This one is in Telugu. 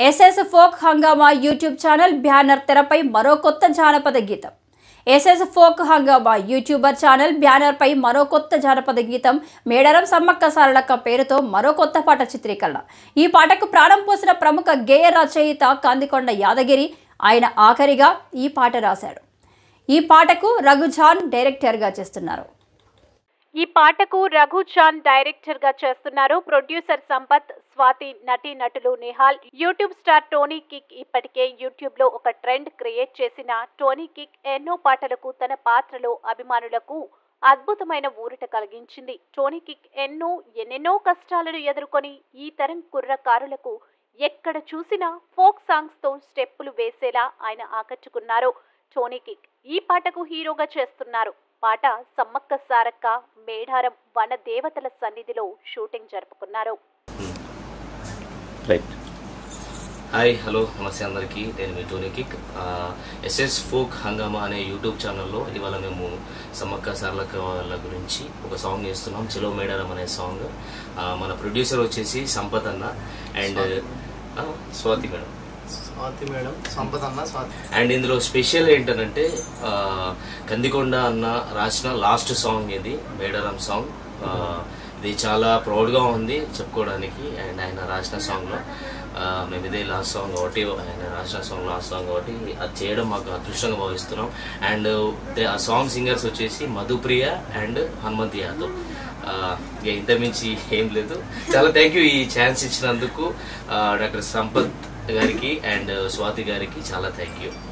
SS folk Hungama YouTube channel banner తెరపై మరో కొత్త జానపద గీతం SS folk Hungama YouTuber channel బ్యానర్పై మరో కొత్త జానపద గీతం మేడారం సమ్మక్క సారలక్క పేరుతో మరో కొత్త పాట చిత్రీకరణ ఈ పాటకు ప్రాణం పోసిన ప్రముఖ గేయ రచయిత కందికొండ యాదగిరి ఆయన ఆఖరిగా ఈ పాట రాశాడు ఈ పాటకు రఘుజాన్ డైరెక్టర్గా చేస్తున్నారు ఈ పాటకు రఘు చాన్ డైరెక్టర్ గా చేస్తున్నారు ప్రొడ్యూసర్ సంపత్ స్వాతి నటి నటులు Nihal YouTube star Tony Kick ఇప్పటికే యూట్యూబ్ లో ఒక ట్రెండ్ క్రియేట్ చేసిన టోనీ కిక్ ఎన్నో పాటలకు తన పాత్రలో అభిమానులకు అద్భుతమైన ఊరట కలిగించింది టోనీ కిక్ ఎన్నో ఎన్నెన్నో కష్టాలను ఎదుర్కొని ఈ తరం కుర్రకారులకు ఎక్కడ చూసినా ఫోక్ సాంగ్స్ తో స్టెప్పులు వేసేలా ఆయన ఆకట్టుకున్నారు టోనీ కిక్ ఈ పాటకు హీరోగా చేస్తున్నారు పాట సమ్మక్క సారక్క మేడారం వన దేవతల సన్నిధిలో షూటింగ్ జరుపుకున్నారు రైట్ హాయ్ హలో నమస్తే అందరికీ నేను మీ Tony Kick SS folk Hungama అనే యూట్యూబ్ ఛానల్లో ఇవాళ మేము సమ్మక్క సార్లక్క వాళ్ళ గురించి ఒక సాంగ్ చేస్తున్నాం చెలో మేడారం అనే సాంగ్ ఆ, మన ప్రొడ్యూసర్ వచ్చేసి సంపత్ అన్న అండ్ ఆ, స్వాతి మేడం స్వాతి మేడం సంపద అన్న స్వాతి అండ్ ఇందులో స్పెషల్ ఏంటంటే ఆ, కందికొండ అన్న రాసిన లాస్ట్ సాంగ్ ఇది మేడారం సాంగ్ ఆ, ఇది చాలా ప్రౌడ్గా ఉంది చెప్పుకోవడానికి అండ్ ఆయన రాసిన సాంగ్లో ఆ, మేము ఇదే లాస్ట్ సాంగ్ కాబట్టి ఆయన రాసిన సాంగ్ లాస్ట్ సాంగ్ కాబట్టి అది చేయడం మాకు అదృష్టంగా భావిస్తున్నాం అండ్ దే- ఆ సాంగ్ సింగర్స్ వచ్చేసి మధుప్రియ అండ్ హనుమంత్ యాదవ్ ఆ, ఇక ఇంతమించి ఏం లేదు చాలా థ్యాంక్ యూ ఈ ఛాన్స్ ఇచ్చినందుకు ఆ, డాక్టర్ సంపత్ గారికి అండ్ స్వాతి గారికి చాలా థ్యాంక్ యూ